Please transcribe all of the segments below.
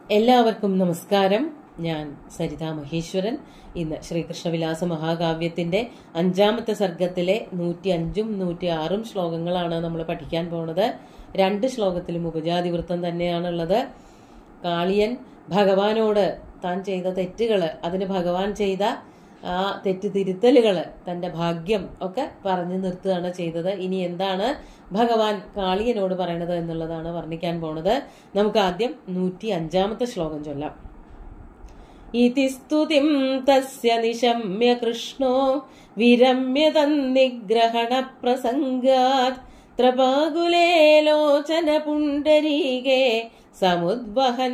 എല്ലാവർക്കും നമസ്കാരം ഞാൻ സരിത മഹേശ്വരൻ ഇന്ന് ശ്രീകൃഷ്ണവിലാസ മഹാകാവ്യത്തിന്റെ അഞ്ചാമത്തെ സർഗത്തിലെ നൂറ്റി അഞ്ചും നൂറ്റി ആറും ശ്ലോകങ്ങളാണ് നമ്മൾ പഠിക്കാൻ പോണത് രണ്ട് ശ്ലോകത്തിലും ഉപജാതിവൃത്തം തന്നെയാണുള്ളത് കാളിയൻ ഭഗവാനോട് താൻ ചെയ്ത തെറ്റുകള് അതിന് ഭഗവാൻ ചെയ്ത ആ തെറ്റ് തിരുത്തലുകള് തന്റെ ഭാഗ്യം ഒക്കെ പറഞ്ഞു നിർത്തുകയാണ് ചെയ്തത് ഇനി എന്താണ് ഭഗവാൻ കാളിയനോട് പറയണത് എന്നുള്ളതാണ് വർണ്ണിക്കാൻ പോണത് നമുക്ക് ആദ്യം നൂറ്റി അഞ്ചാമത്തെ ശ്ലോകം ചൊല്ലാം ഇതി സ്തുതിം തസ്യ നിശമ്യ കൃഷ്ണോ വിരമ്യ തന്നിഗ്രഹണ പ്രസംഗാത് ത്രപാകുലേ ലോചന പുണ്ടരീകേ സമുദ്വഹൻ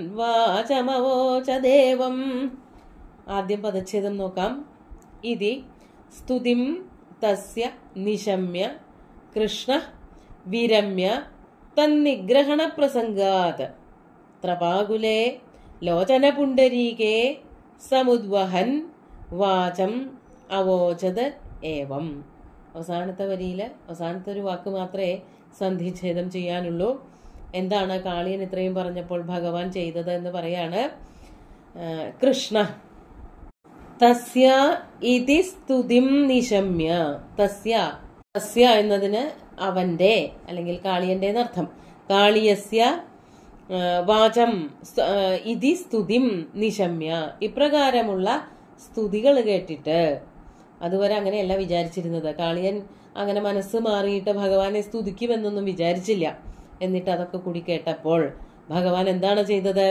വാചമവോച ദേവം ആദ്യം പദച്ഛേദം നോക്കാം ഇതി സ്തുതിം തസ്യ നിശമ്യ കൃഷ്ണ വിരമ്യ തന്നിഗ്രഹണ പ്രസംഗാത് ത്രപാകുലേ ലോചന പുണ്ടരീകേ സമുദ്വഹൻ വാചം അവോചത് ഏവം അവസാനത്തെ വരിയില് അവസാനത്തെ ഒരു വാക്ക് മാത്രമേ സന്ധിച്ഛേദം ചെയ്യാനുള്ളൂ എന്താണ് കാളിയൻ ഇത്രയും പറഞ്ഞപ്പോൾ ഭഗവാൻ ചെയ്തത് എന്ന് പറയാണ് ആ, കൃഷ്ണ തസ്യ ഇതി സ്തുതിം നിശമ്യ തസ്യ തസ്യ എന്നതിന് അവന്റെ അല്ലെങ്കിൽ കാളിയന്റെ എന്നർത്ഥം കാളിയസ്യ ആ, വാചം സ്ത- ആ, ഇതി സ്തുതിം നിശമ്യ ഇപ്രകാരമുള്ള സ്തുതികൾ കേട്ടിട്ട് അതുവരെ അങ്ങനെയല്ല വിചാരിച്ചിരുന്നത് കാളിയൻ അങ്ങനെ മനസ്സ് മാറിയിട്ട് ഭഗവാനെ സ്തുതിക്കുമെന്നൊന്നും വിചാരിച്ചില്ല എന്നിട്ട് അതൊക്കെ കൂടി കേട്ടപ്പോൾ ഭഗവാൻ എന്താണ് ചെയ്തത്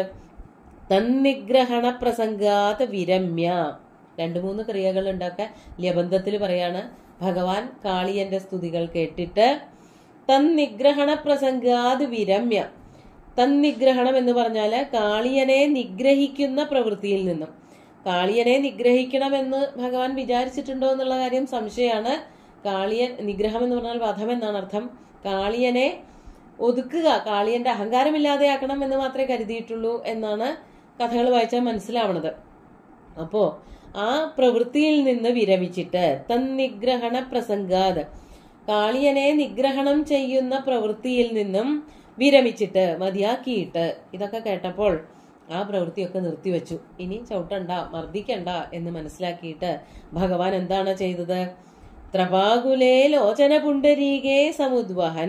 തന്നിഗ്രഹണ പ്രസംഗാത് വിരമ്യ രണ്ടു മൂന്ന് ക്രിയകൾ ഉണ്ടാക്ക ലബന്ധത്തിൽ പറയാണ് ഭഗവാൻ കാളിയന്റെ സ്തുതികൾ കേട്ടിട്ട് തന്നിഗ്രഹണ പ്രസംഗാത് വിരമ്യ തന്നിഗ്രഹണം എന്ന് പറഞ്ഞാല് കാളിയനെ നിഗ്രഹിക്കുന്ന പ്രവൃത്തിയിൽ നിന്നും കാളിയനെ നിഗ്രഹിക്കണമെന്ന് ഭഗവാൻ വിചാരിച്ചിട്ടുണ്ടോ എന്നുള്ള കാര്യം സംശയമാണ് കാളിയൻ നിഗ്രഹം എന്ന് പറഞ്ഞാൽ വധം എന്നാണ് അർത്ഥം കാളിയനെ ഒതുക്കുക കാളിയന്റെ അഹങ്കാരമില്ലാതെയാക്കണം എന്ന് മാത്രമേ കരുതിയിട്ടുള്ളൂ എന്നാണ് കഥകൾ വായിച്ചാൽ മനസ്സിലാവണത് അപ്പോ ആ പ്രവൃത്തിയിൽ നിന്ന് വിരമിച്ചിട്ട് തന്നിഗ്രഹണ പ്രസംഗാത് കാളിയനെ നിഗ്രഹണം ചെയ്യുന്ന പ്രവൃത്തിയിൽ നിന്നും വിരമിച്ചിട്ട് മതിയാക്കിയിട്ട് ഇതൊക്കെ കേട്ടപ്പോൾ ആ പ്രവൃത്തിയൊക്കെ നിർത്തിവെച്ചു ഇനി ചവിട്ടണ്ട മർദ്ദിക്കണ്ട എന്ന് മനസ്സിലാക്കിയിട്ട് ഭഗവാൻ എന്താണ് ചെയ്തത് ത്രപാകുലേ ലോചന പുണ്ടരീകേ സമുദ്വഹൻ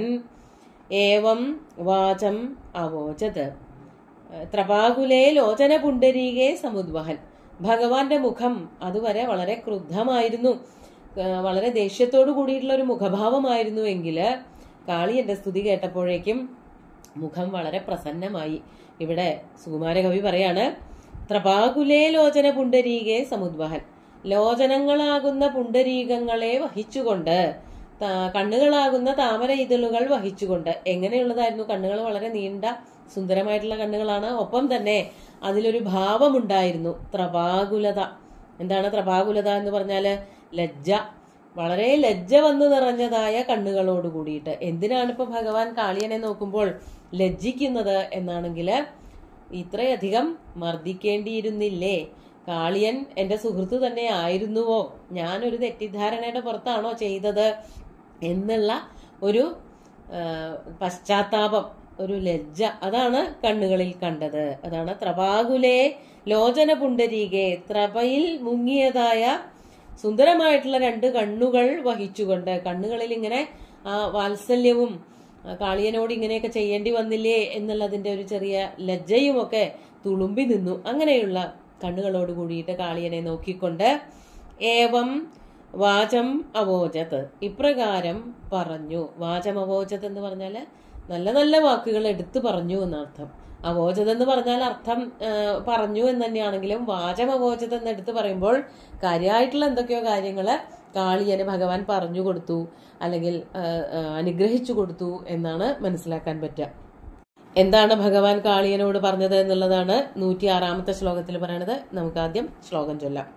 ഏവം വാചം അവോചത് ത്രപാകുലേ ലോചന പുണ്ടരീകേ സമുദ്വഹൻ ഭഗവാന്റെ മുഖം അതുവരെ വളരെ ക്രുദ്ധമായിരുന്നു ആ, വളരെ ദേഷ്യത്തോടു കൂടിയിട്ടുള്ള ഒരു മുഖഭാവമായിരുന്നു എങ്കില് കാളിയന്റെ സ്തുതി കേട്ടപ്പോഴേക്കും മുഖം വളരെ പ്രസന്നമായി ഇവിടെ സുകുമാരകവി പറയാണ് ത്രപാകുലേ ലോചന പുണ്ടരീകേ സമുദ്വഹൻ ലോചനങ്ങളാകുന്ന പുണ്ടരീകങ്ങളെ വഹിച്ചുകൊണ്ട് താ- കണ്ണുകളാകുന്ന താമര ഇതളുകൾ വഹിച്ചുകൊണ്ട് എങ്ങനെയുള്ളതായിരുന്നു കണ്ണുകൾ വളരെ നീണ്ട സുന്ദരമായിട്ടുള്ള കണ്ണുകളാണ് ഒപ്പം തന്നെ അതിലൊരു ഭാവമുണ്ടായിരുന്നു ത്രപാകുലത എന്താണ് ത്രപാകുലത എന്ന് പറഞ്ഞാല് ലജ്ജ വളരെ ലജ്ജ വന്നു നിറഞ്ഞതായ കണ്ണുകളോട് കൂടിയിട്ട് എന്തിനാണ് ഇപ്പൊ ഭഗവാൻ കാളിയനെ നോക്കുമ്പോൾ ലജ്ജിക്കുന്നത് എന്നാണെങ്കിൽ ഇത്രയധികം മർദ്ദിക്കേണ്ടിയിരുന്നില്ലേ കാളിയൻ എന്റെ സുഹൃത്ത് തന്നെ ആയിരുന്നുവോ ഞാനൊരു തെറ്റിദ്ധാരണയുടെ പുറത്താണോ ചെയ്തത് എന്നുള്ള ഒരു ആ, പശ്ചാത്താപം ഒരു ലജ്ജ അതാണ് കണ്ണുകളിൽ കണ്ടത് അതാണ് ത്രപാകുലേ ലോചന പുണ്ടരീകെ ത്രപയിൽ മുങ്ങിയതായ സുന്ദരമായിട്ടുള്ള രണ്ട് കണ്ണുകൾ വഹിച്ചുകൊണ്ട് കണ്ണുകളിൽ ഇങ്ങനെ ആ വാത്സല്യവും ആ, കാളിയനോട് ഇങ്ങനെയൊക്കെ ചെയ്യേണ്ടി വന്നില്ലേ എന്നുള്ളതിന്റെ ഒരു ചെറിയ ലജ്ജയുമൊക്കെ തുളുമ്പി നിന്നു അങ്ങനെയുള്ള കണ്ണുകളോട് കൂടിയിട്ട് കാളിയനെ നോക്കിക്കൊണ്ട് ഏവം വാചം അവോചത് ഇപ്രകാരം പറഞ്ഞു വാചം അവോചത് എന്ന് പറഞ്ഞാല് നല്ല നല്ല വാക്കുകൾ എടുത്തു പറഞ്ഞു എന്നർത്ഥം അവോചത് എന്ന് പറഞ്ഞാൽ അർത്ഥം ആ, പറഞ്ഞു എന്ന് തന്നെയാണെങ്കിലും വാചം അവോചത് എന്ന് എടുത്തു പറയുമ്പോൾ കാര്യമായിട്ടുള്ള എന്തൊക്കെയോ കാര്യങ്ങള് കാളിയന് ഭഗവാൻ പറഞ്ഞു കൊടുത്തു അല്ലെങ്കിൽ ആ, ആ, അനുഗ്രഹിച്ചു കൊടുത്തു എന്നാണ് മനസ്സിലാക്കാൻ പറ്റുക എന്താണ് ഭഗവാൻ കാളിയനോട് പറഞ്ഞത് എന്നുള്ളതാണ് നൂറ്റി ആറാമത്തെ ശ്ലോകത്തിൽ പറയണത് നമുക്ക് ആദ്യം ശ്ലോകം ചൊല്ലാം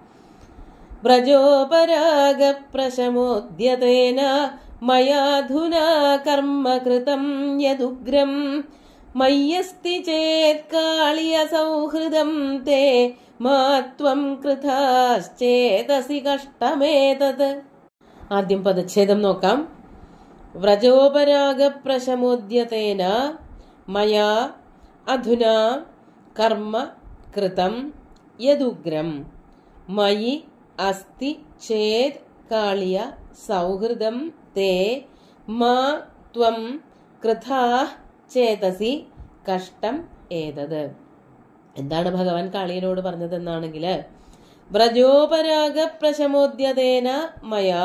വ്രജോപരാഗപ്രശമോദ്യതേന മയാധുനാ കർമ്മ കൃതം യദുഗ്രം മയ്യസ്തി ചേത് കാളിയ സൗഹൃദം തേ മാത്വം കൃതാശ്ചേതസി കഷ്ടമേതത് ആദ്യം പദച്ഛേദം നോക്കാം വ്രജോപരാഗപ്രശമോദ്യതേന മയാ അധുനാ കർമ്മ കൃതം യദുഗ്രം മയി അസ്തി ചേത് കാളിയ സൗഹൃദം തേ മാ ത്വം കൃഥാ ചേതസി കഷ്ടം ഏതത് എന്താണ് ഭഗവാൻ കാളിയനോട് പറഞ്ഞതെന്നാണെങ്കിൽ വ്രജോപരാഗ പ്രശമോദ്യതേന മയാ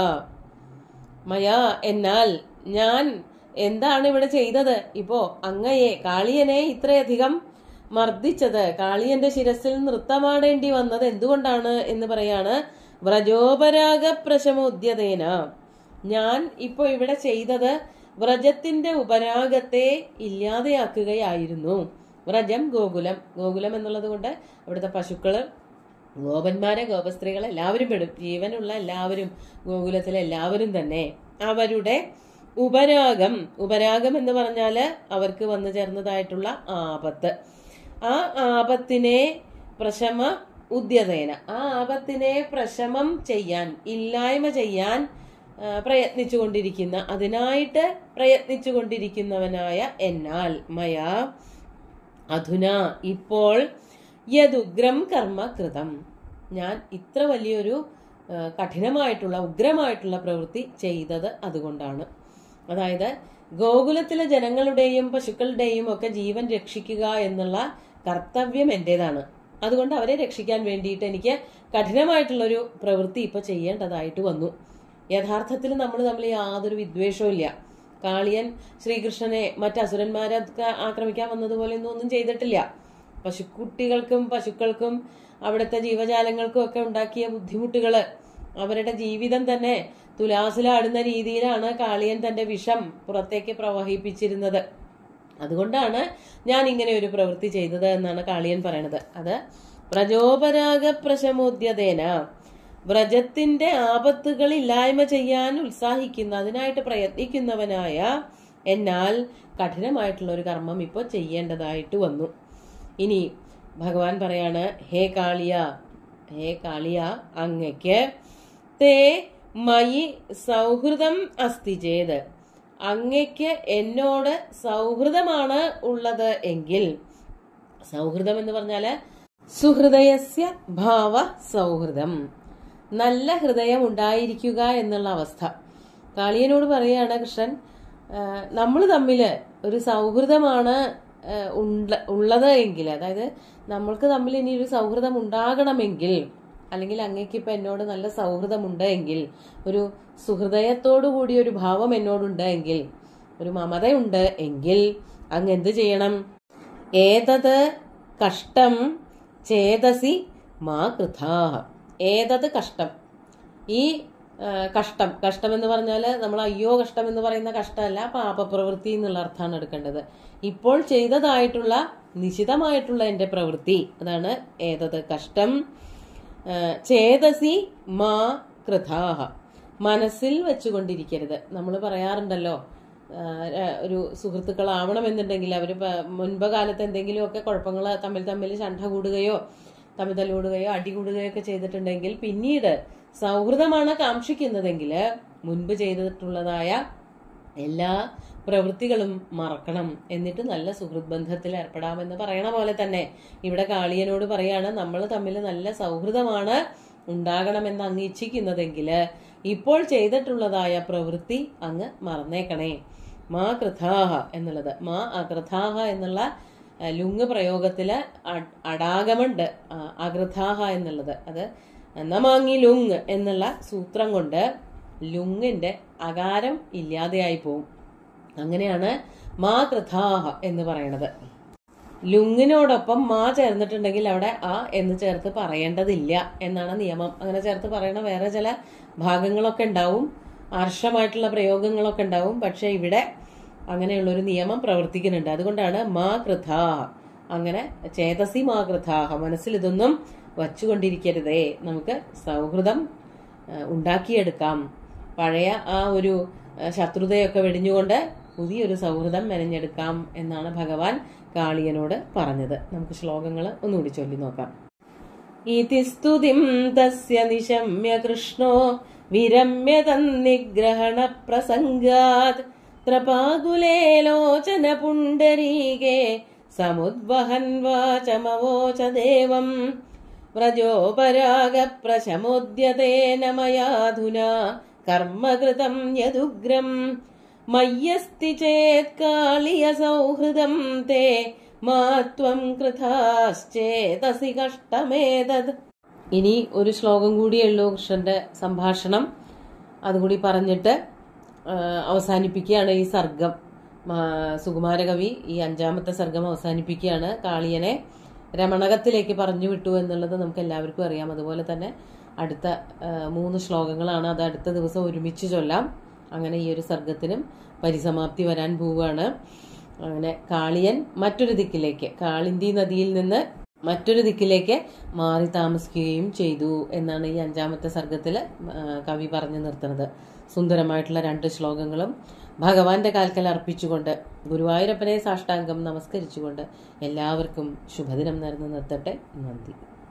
മയാ എന്നാൽ ഞാൻ എന്താണ് ഇവിടെ ചെയ്തത് ഇപ്പോ അങ്ങയെ കാളിയനെ ഇത്രയധികം മർദ്ദിച്ചത് കാളിയന്റെ ശിരസിൽ നൃത്തമാടേണ്ടി വന്നത് എന്തുകൊണ്ടാണ് എന്ന് പറയാണ് വ്രജോപരാഗ പ്രശമോദ്യതേന ഞാൻ ഇപ്പോ ഇവിടെ ചെയ്തത് വ്രജത്തിന്റെ ഉപരാഗത്തെ ഇല്ലാതെയാക്കുകയായിരുന്നു വ്രജം ഗോകുലം ഗോകുലം എന്നുള്ളത് കൊണ്ട് അവിടുത്തെ പശുക്കള് ഗോപന്മാരെ ഗോപസ്ത്രീകളെ എല്ലാവരും പെടും ജീവനുള്ള എല്ലാവരും ഗോകുലത്തിലെ എല്ലാവരും തന്നെ അവരുടെ ഉപരാഗം ഉപരാഗം എന്ന് പറഞ്ഞാല് അവർക്ക് വന്നു ചേർന്നതായിട്ടുള്ള ആപത്ത് ആ ആപത്തിനെ പ്രശമ ഉദ്യതേന ആ ആപത്തിനെ പ്രശമം ചെയ്യാൻ ഇല്ലായ്മ ചെയ്യാൻ ആ, പ്രയത്നിച്ചുകൊണ്ടിരിക്കുന്ന അതിനായിട്ട് പ്രയത്നിച്ചുകൊണ്ടിരിക്കുന്നവനായ എന്നാൽ മയാ അധുന ഇപ്പോൾ യദുഗ്രം കർമ്മ കൃതം ഞാൻ ഇത്ര വലിയൊരു ആ, കഠിനമായിട്ടുള്ള ഉഗ്രമായിട്ടുള്ള പ്രവൃത്തി ചെയ്തത് അതുകൊണ്ടാണ് അതായത് ഗോകുലത്തിലെ ജനങ്ങളുടെയും പശുക്കളുടെയും ഒക്കെ ജീവൻ രക്ഷിക്കുക എന്നുള്ള കർത്തവ്യം എന്റേതാണ് അതുകൊണ്ട് അവരെ രക്ഷിക്കാൻ വേണ്ടിയിട്ട് എനിക്ക് കഠിനമായിട്ടുള്ളൊരു പ്രവൃത്തി ഇപ്പൊ ചെയ്യേണ്ടതായിട്ട് വന്നു യഥാർത്ഥത്തിൽ നമ്മൾ തമ്മിൽ യാതൊരു വിദ്വേഷവും ഇല്ല കാളിയൻ ശ്രീകൃഷ്ണനെ മറ്റ് അസുരന്മാരെ ക- ആക്രമിക്കാൻ വന്നതുപോലെയൊന്നും ഒന്നും ചെയ്തിട്ടില്ല പശുക്കുട്ടികൾക്കും പശുക്കൾക്കും അവിടുത്തെ ജീവജാലങ്ങൾക്കും ഒക്കെ ഉണ്ടാക്കിയ ബുദ്ധിമുട്ടുകള് അവരുടെ ജീവിതം തന്നെ തുലാസിലാടുന്ന രീതിയിലാണ് കാളിയൻ തന്റെ വിഷം പുറത്തേക്ക് പ്രവഹിപ്പിച്ചിരുന്നത് അതുകൊണ്ടാണ് ഞാൻ ഇങ്ങനെ ഒരു പ്രവൃത്തി ചെയ്തത് എന്നാണ് കാളിയൻ പറയണത് അത് വ്രജോപരാഗ പ്രശമോദ്യതേന വ്രജത്തിന്റെ ആപത്തുകൾ ഇല്ലായ്മ ചെയ്യാൻ ഉത്സാഹിക്കുന്ന അതിനായിട്ട് പ്രയത്നിക്കുന്നവനായ എന്നാൽ കഠിനമായിട്ടുള്ള ഒരു കർമ്മം ഇപ്പോൾ ചെയ്യേണ്ടതായിട്ട് വന്നു ഇനി ഭഗവാൻ പറയാണ് ഹേ കാളിയ ഹേ കാളിയ അങ്ങയ്ക്ക് തേ മയി സൗഹൃദം അസ്തി ചേത് അങ്ങയ്ക്ക് എന്നോട് സൗഹൃദമാണ് ഉള്ളത് എങ്കിൽ സൗഹൃദം എന്ന് പറഞ്ഞാല് സുഹൃദയസ്യ ഭാവ സൗഹൃദം നല്ല ഹൃദയം ഉണ്ടായിരിക്കുക എന്നുള്ള അവസ്ഥ കാളിയനോട് പറയാണ് കൃഷ്ണൻ നമ്മൾ തമ്മിൽ ഒരു സൗഹൃദമാണ് ആ, ഉണ്ട- ഉള്ളത് എങ്കിൽ അതായത് നമ്മൾക്ക് തമ്മിൽ ഇനി ഒരു സൗഹൃദം ഉണ്ടാകണമെങ്കിൽ അല്ലെങ്കിൽ അങ്ങേക്ക് ഇപ്പൊ എന്നോട് നല്ല സൗഹൃദമുണ്ട് എങ്കിൽ ഒരു സുഹൃദയത്തോടു കൂടിയ ഒരു ഭാവം എന്നോടുണ്ട് എങ്കിൽ ഒരു മമതയുണ്ട് എങ്കിൽ അങ്ങ് എന്ത് ചെയ്യണം ഏതത് കഷ്ടം ചേതസി മാ കൃഥാഹ ഏതത് കഷ്ടം ഈ ആ, കഷ്ടം കഷ്ടം എന്ന് പറഞ്ഞാൽ നമ്മൾ അയ്യോ കഷ്ടം എന്ന് പറയുന്ന കഷ്ടമല്ല പാപപ്രവൃത്തി എന്നുള്ള അർത്ഥമാണ് എടുക്കേണ്ടത് ഇപ്പോൾ ചെയ്തതായിട്ടുള്ള നിശിതമായിട്ടുള്ള എന്റെ പ്രവൃത്തി അതാണ് ഏതത് കഷ്ടം ആ, ചേതസി മാ കൃഥാഹ മനസ്സിൽ വെച്ചുകൊണ്ടിരിക്കരുത് നമ്മൾ പറയാറുണ്ടല്ലോ ആ, ര- ഒരു സുഹൃത്തുക്കളാവണമെന്നുണ്ടെങ്കിൽ അവർ മുൻപ് കാലത്ത് എന്തെങ്കിലുമൊക്കെ കുഴപ്പങ്ങൾ തമ്മിൽ തമ്മിൽ ശണ്ഠ കൂടുകയോ തമ്മിൽ തല്ലുകൂടുകയോ അടി കൂടുകയോ ഒക്കെ ചെയ്തിട്ടുണ്ടെങ്കിൽ പിന്നീട് സൗഹൃദമാണ് കാക്ഷിക്കുന്നതെങ്കിൽ മുൻപ് ചെയ്തിട്ടുള്ളതായ എല്ലാ പ്രവൃത്തികളും മറക്കണം എന്നിട്ട് നല്ല സുഹൃത് ബന്ധത്തിൽ ഏർപ്പെടാമെന്ന് പറയണ പോലെ തന്നെ ഇവിടെ കാളിയനോട് പറയാണ് നമ്മൾ തമ്മിൽ നല്ല സൗഹൃദമാണ് ഉണ്ടാകണമെന്ന് അങ്ങ് ഇച്ഛിക്കുന്നതെങ്കിൽ ഇപ്പോൾ ചെയ്തിട്ടുള്ളതായ പ്രവൃത്തി അങ്ങ് മറന്നേക്കണേ മാ കൃഥാഹ എന്നുള്ളത് മാ അകൃഥാഹ എന്നുള്ള ആ, ലുങ് പ്രയോഗത്തില് അ- അടാഗമുണ്ട് ആ, അകൃഥാഹ എന്നുള്ളത് അത് നമാങ്ങി ലുങ് എന്നുള്ള സൂത്രം കൊണ്ട് ലുങ്ങിന്റെ അകാരം ഇല്ലാതെയായി പോവും അങ്ങനെയാണ് മാ കൃഥാഹ എന്ന് പറയണത് ലുങ്ങിനോടൊപ്പം മാ ചേർന്നിട്ടുണ്ടെങ്കിൽ അവിടെ ആ എന്ന് ചേർത്ത് പറയേണ്ടതില്ല എന്നാണ് നിയമം അങ്ങനെ ചേർത്ത് പറയണ വേറെ ചില ഭാഗങ്ങളൊക്കെ ഉണ്ടാവും ആർഷമായിട്ടുള്ള പ്രയോഗങ്ങളൊക്കെ ഉണ്ടാവും പക്ഷെ ഇവിടെ അങ്ങനെയുള്ളൊരു നിയമം പ്രവർത്തിക്കുന്നുണ്ട് അതുകൊണ്ടാണ് മാ കൃഥാഹ അങ്ങനെ ചേതസി മാ കൃഥാഹ മനസ്സിൽ ഇതൊന്നും വച്ചുകൊണ്ടിരിക്കരുതേ നമുക്ക് സൗഹൃദം ആ, ഉണ്ടാക്കിയെടുക്കാം പഴയ ആ ഒരു ആ, ശത്രുതയൊക്കെ വെടിഞ്ഞുകൊണ്ട് പുതിയൊരു സൗഹൃദം മെനഞ്ഞെടുക്കാം എന്നാണ് ഭഗവാൻ കാളിയനോട് പറഞ്ഞത് നമുക്ക് ശ്ലോകങ്ങൾ ഒന്നുകൂടി ചൊല്ലി നോക്കാം ഇതി സ്തുതിം തസ്യ നിശമ്യ കൃഷ്ണോ വിരമ്യ തന്നിഗ്രഹണ പ്രസംഗാത് ത്രപാകുലേ ലോചന പുണ്ടരീകേ സമുദ്വഹൻ വാചമവോച ദേവം വ്രജോപരാഗപ്രശമോദ്യതേന മയാധുനാ കർമ്മകൃതം യദുഗ്രം മയ്യസ്തി ചേത് കാളിയ സൗഹൃദം തേ മാത്വം കൃതാശ്ചേതസി കഷ്ടമേതത് ഇനി ഒരു ശ്ലോകം കൂടിയുള്ളൂ കൃഷ്ണന്റെ സംഭാഷണം അതുകൂടി പറഞ്ഞിട്ട് ആ, അവസാനിപ്പിക്കുകയാണ് ഈ സർഗം മാ- സുകുമാരകവി ഈ അഞ്ചാമത്തെ സർഗം അവസാനിപ്പിക്കുകയാണ് കാളിയനെ രമണകത്തിലേക്ക് പറഞ്ഞു വിട്ടു എന്നുള്ളത് നമുക്ക് എല്ലാവർക്കും അറിയാം അതുപോലെ തന്നെ അടുത്ത ആ, മൂന്ന് ശ്ലോകങ്ങളാണ് അത് അടുത്ത ദിവസം ഒരുമിച്ച് ചൊല്ലാം അങ്ങനെ ഈ ഒരു സർഗത്തിനും പരിസമാപ്തി വരാൻ പോവുകയാണ് അങ്ങനെ കാളിയൻ മറ്റൊരു ദിക്കിലേക്ക് കാളിന്തി നദിയിൽ നിന്ന് മറ്റൊരു ദിക്കിലേക്ക് മാറി താമസിക്കുകയും ചെയ്തു എന്നാണ് ഈ അഞ്ചാമത്തെ സർഗത്തിൽ കവി പറഞ്ഞു നിർത്തുന്നത് സുന്ദരമായിട്ടുള്ള രണ്ട് ശ്ലോകങ്ങളും ഭഗവാന്റെ കാൽക്കൽ അർപ്പിച്ചുകൊണ്ട് ഗുരുവായൂരപ്പനെ സാഷ്ടാംഗം നമസ്കരിച്ചുകൊണ്ട് എല്ലാവർക്കും ശുഭദിനം നേർന്ന് നിർത്തട്ടെ നന്ദി